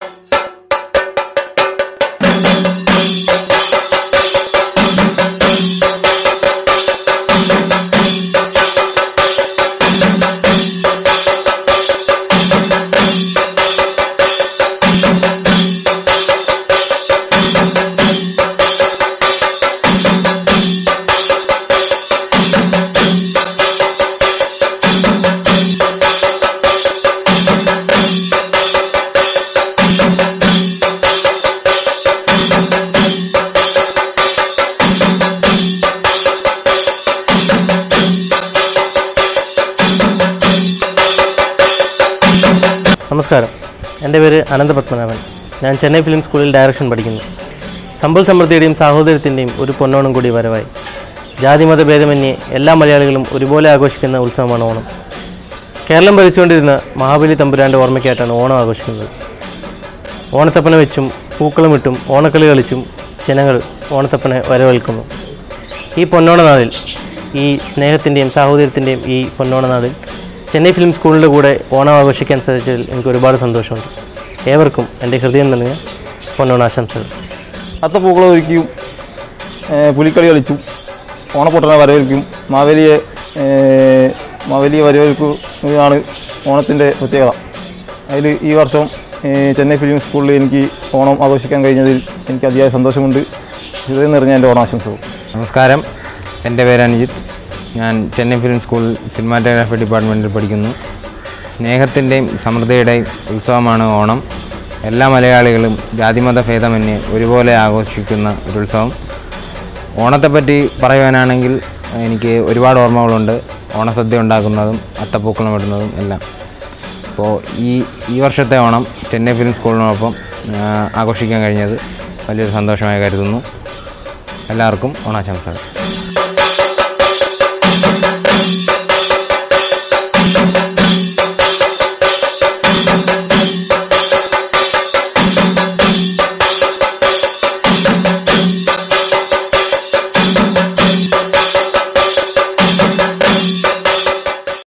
നമസ്കാരം എൻ്റെ പേര് അനന്തപത്മനാഭൻ ഞാൻ ചെന്നൈ ഫിലിം സ്കൂളിൽ ഡയറക്ഷൻ പഠിക്കുന്നു സമ്പൽ സമൃദ്ധിയുടെയും സാഹോദര്യത്തിൻ്റെയും ഒരു പൊന്നോണം കൂടി വരവായി ജാതിമത ഭേദമന്യേ എല്ലാ മലയാളികളും ഒരുപോലെ ആഘോഷിക്കുന്ന ഉത്സവമാണ് ഓണം കേരളം ഭരിച്ചുകൊണ്ടിരുന്ന മഹാബലി തമ്പുരാൻ്റെ ഓർമ്മയ്ക്കായിട്ടാണ് ഓണം ആഘോഷിക്കുന്നത് ഓണത്തപ്പന വെച്ചും പൂക്കളമിട്ടും ഓണക്കളി കളിച്ചും ജനങ്ങൾ ഓണത്തപ്പനെ വരവേൽക്കുന്നു ഈ പൊന്നോണ നാളിൽ ഈ സ്നേഹത്തിൻ്റെയും സാഹോദര്യത്തിൻ്റെയും ഈ പൊന്നോണ നാളിൽ ചെന്നൈ ഫിലിം സ്കൂളിൻ്റെ കൂടെ ഓണം ആഘോഷിക്കാൻ സാധിച്ചതിൽ എനിക്ക് ഒരുപാട് സന്തോഷമുണ്ട് ഏവർക്കും എൻ്റെ ഹൃദയം നൽകിയ പൊന്നോണാശംസകൾ അത്തപ്പൂക്കളം ഒരുക്കിയും ഏ, പുലിക്കളി കളിച്ചും ഓണപ്പൊട്ടനെ വരവേൽക്കും മാവേലിയെ ഏ, മാവേലിയെ വരവേൽക്കുന്നതാണ് ഓണത്തിൻ്റെ പ്രത്യേകത അതിൽ ഈ വർഷം ഏ, ചെന്നൈ ഫിലിം സ്കൂളിൽ എനിക്ക് ഓണം ആഘോഷിക്കാൻ കഴിഞ്ഞതിൽ എനിക്ക് അതിയായ സന്തോഷമുണ്ട് ഹൃദയം നിറഞ്ഞ എൻ്റെ ഓണാശംസകൾ നമസ്കാരം എൻ്റെ പേര് അനിജിത്ത് ഞാൻ ചെന്നൈ ഫിലിം സ്കൂൾ സിനിമാറ്റോഗ്രാഫി ഡിപ്പാർട്ട്മെൻറ്റിൽ പഠിക്കുന്നു സ്നേഹത്തിൻ്റെയും സമൃദ്ധിയുടെയും ഉത്സവമാണ് ഓണം എല്ലാ മലയാളികളും ജാതിമത ഭേദമന്യേ ഒരുപോലെ ആഘോഷിക്കുന്ന ഒരു ഉത്സവം ഓണത്തെപ്പറ്റി പറയുവാനാണെങ്കിൽ എനിക്ക് ഒരുപാട് ഓർമ്മകളുണ്ട് ഓണസദ്യ ഉണ്ടാക്കുന്നതും അത്തപ്പൂക്കളം ഇടുന്നതും എല്ലാം അപ്പോൾ ഈ ഈ വർഷത്തെ ഓണം ചെന്നൈ ഫിലിം സ്കൂളിനോടൊപ്പം ആ, ആഘോഷിക്കാൻ കഴിഞ്ഞത് വലിയൊരു സന്തോഷമായി കരുതുന്നു എല്ലാവർക്കും ഓണാശംസകൾ